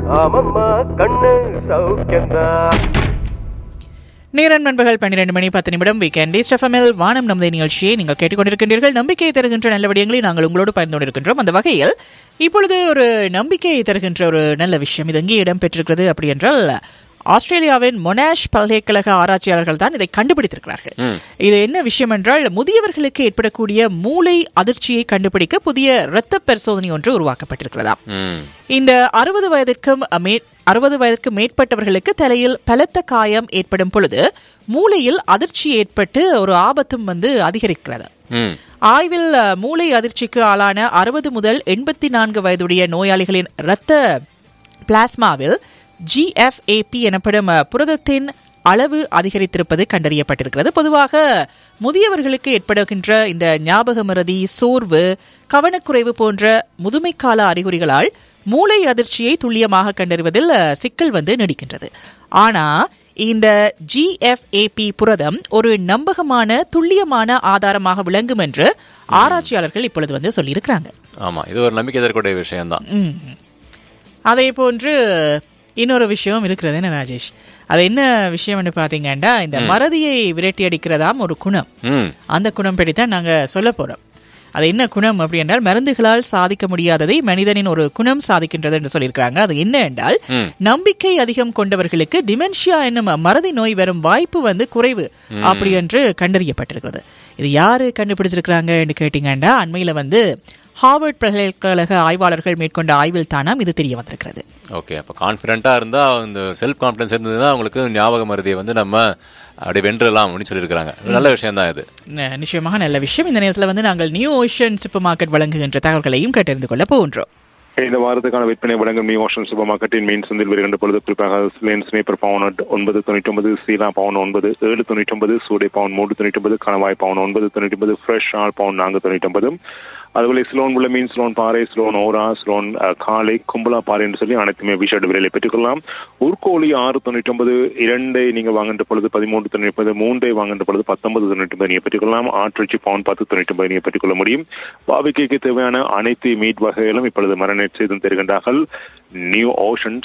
ஆமம்மா கண்ணு சௌக்கியம்தான் நேரன் நண்பர்கள் பன்னிரண்டு மணி பத்து நிமிடம் வீக்கெண்ட் எஃப்எம்எல் வானம் நமது நிகழ்ச்சியை நீங்கள் கேட்டுக்கொண்டிருக்கின்றீர்கள் நம்பிக்கை தருகின்ற நல்ல விடயங்களை நாங்கள் உங்களோடு பகிர்ந்து கொண்டிருக்கின்றோம் அந்த வகையில் இப்பொழுது ஒரு நம்பிக்கையை தருகின்ற ஒரு நல்ல விஷயம் இது எங்கே இடம் பெற்றிருக்கிறது அப்படி என்றால் ஆஸ்திரேலியாவின் மொனாஷ் பல்கலைக்கழக ஆராய்ச்சியாளர்கள் தான் இதை கண்டுபிடித்திருக்கிறார்கள் இது என்ன விஷயம் என்றால் முதியவர்களுக்கு ஏற்படக்கூடிய மூளை அதிர்ச்சியை கண்டுபிடிக்க புதிய இரத்த பரிசோதனை ஒன்று உருவாக்கப்பட்டிருக்கிறதாம் ம் இந்த அறுபது வயதிற்கும் மே அறுபது வயதிற்கு மேற்பட்டவர்களுக்கு தலையில் பலத்த காயம் ஏற்படும் பொழுது மூளையில் அதிர்ச்சி ஏற்பட்டு ஒரு ஆபத்தும் வந்து அதிகரிக்கிறது ம் ஆய்வில் அஹ், மூளை அதிர்ச்சிக்கு ஆளான அறுபது முதல் எண்பத்தி நான்கு வயதுடைய நோயாளிகளின் இரத்த பிளாஸ்மாவில் ஜிஎஃப்ஏபி எனப்படும் அஹ், புரதத்தின் அளவு அதிகரித்திருப்பது கண்டறியப்பட்டிருக்கிறது பொதுவாக முதியவர்களுக்கு ஏற்படுகின்ற இந்த ஞாபக மறதி சோர்வு கவனக்குறைவு போன்ற முதுமைக்கால அறிகுறிகளால் மூளை அதிர்ச்சியை துல்லியமாக கண்டறிவதில் அஹ், சிக்கல் வந்து நீடிக்கின்றது ஆனா இந்த ஜிஎஃப்ஏபி புரதம் ஒரு நம்பகமான துல்லியமான ஆதாரமாக விளங்கும் என்று ஆராய்ச்சியாளர்கள் இப்பொழுது வந்து சொல்லியிருக்கிறாங்க ஆமா இது ஒரு நம்பிக்கை தரக்கூடிய விஷயம்தான் ம். அதே போன்று இன்னொரு விஷயம் இருக்கிறது என்ன ராஜேஷ் அது என்ன விஷயம்னு பாத்தீங்கன்னா இந்த மறதியை விரட்டி அடிக்கிறதாம் ஒரு குணம் ம் அந்த குணம் பற்றித்தான் நாங்க சொல்ல போறோம் அது என்ன குணம் அப்படி என்றால் மருந்துகளால் சாதிக்க முடியாததை மனிதனின் ஒரு குணம் சாதிக்கின்றது என்று சொல்லியிருக்கிறாங்க அது என்ன என்றால் ம். நம்பிக்கை அதிகம் கொண்டவர்களுக்கு டிமென்ஷியா என்னும் மறதி நோய் வரும் வாய்ப்பு வந்து குறைவு அப்படி என்று கண்டறியப்பட்டிருக்கிறது இது யாரு கண்டுபிடிச்சிருக்கிறாங்கன்னு கேட்டீங்கன்னா அண்மையில வந்து ஹார்வர்ட் பல்கலைக்கழக ஆய்வாளர்கள் மேற்கொண்ட ஆய்வில் தானாம் இது தெரிய வந்திருக்கிறது ஓகே அப்போ கான்ஃபிடென்ட்டாக இருந்தால் இந்த செல்ஃப் கான்ஃபிடன்ஸ் இருந்ததுன்னா அவங்களுக்கு ஞாபக மருதியை வந்து நம்ம அப்படியே வென்றலாம் அப்படின்னு சொல்லியிருக்கிறாங்க நல்ல விஷயம் தான் இது ந- நிச்சயமாக நல்ல விஷயம் இந்த நேரத்தில் வந்து நாங்கள் நியூ ஓஷன் சூப்பர் மார்க்கெட் வழங்குகின்ற தகவல்களையும் கேட்டறிந்து கொள்ள போகின்றோம் இந்த வாரத்துக்கான விற்பனை வழங்கும் நியூ ஓஷன் சூப்பர் மார்க்கெட்டின் மீன் சந்தையில் வருகின்ற பொழுது குறிப்பாக லேன் ஸ்னேப்பர் பவுன் ஒன்பது தொண்ணூற்றி ஒன்பது சீலா பவுன் ஒன்பது ஏழு தொண்ணூற்றி ஒன்பது சூடை பவுன் மூன்று தொண்ணூற்றி ஒன்பது கணவாய் பவுன் ஒன்பது தொண்ணூற்றி ஒன்பது ஃப்ரெஷ் ஆல் பவுன் நான்கு தொண்ணூற்றி ஒன்பது அதுபோல ஸ்லோன் உள்ள மீன் ஸ்லோன் பாறை ஸ்லோன் ஓரா ஸ்லோன் அஹ், காளை கும்பலா பாறை என்று சொல்லி அனைத்துமே விஷேட் விலையில பெற்றுக்கொள்ளலாம் உருக்கோழி ஆறு தொண்ணூற்றி ஒன்பது இரண்டை நீங்க வாங்குகின்ற பொழுது பதிமூன்று தொண்ணூற்றி ஒன்பது மூன்றை வாங்குகின்ற பொழுது பத்தொன்பது தொண்ணூற்றி ஒன்பது நீங்க பெற்றுக்கொள்ளலாம் ஆற்றிச்சி பவுன் பத்து தொண்ணூற்றி ஒன்பது நீங்க பெற்றுக்கொள்ள முடியும் பாபிக்கு தேவையான அனைத்து மீட் வகைகளும் இப்பொழுது மரணேட் செய்து தருகின்றார்கள் நியூ ஓஷன்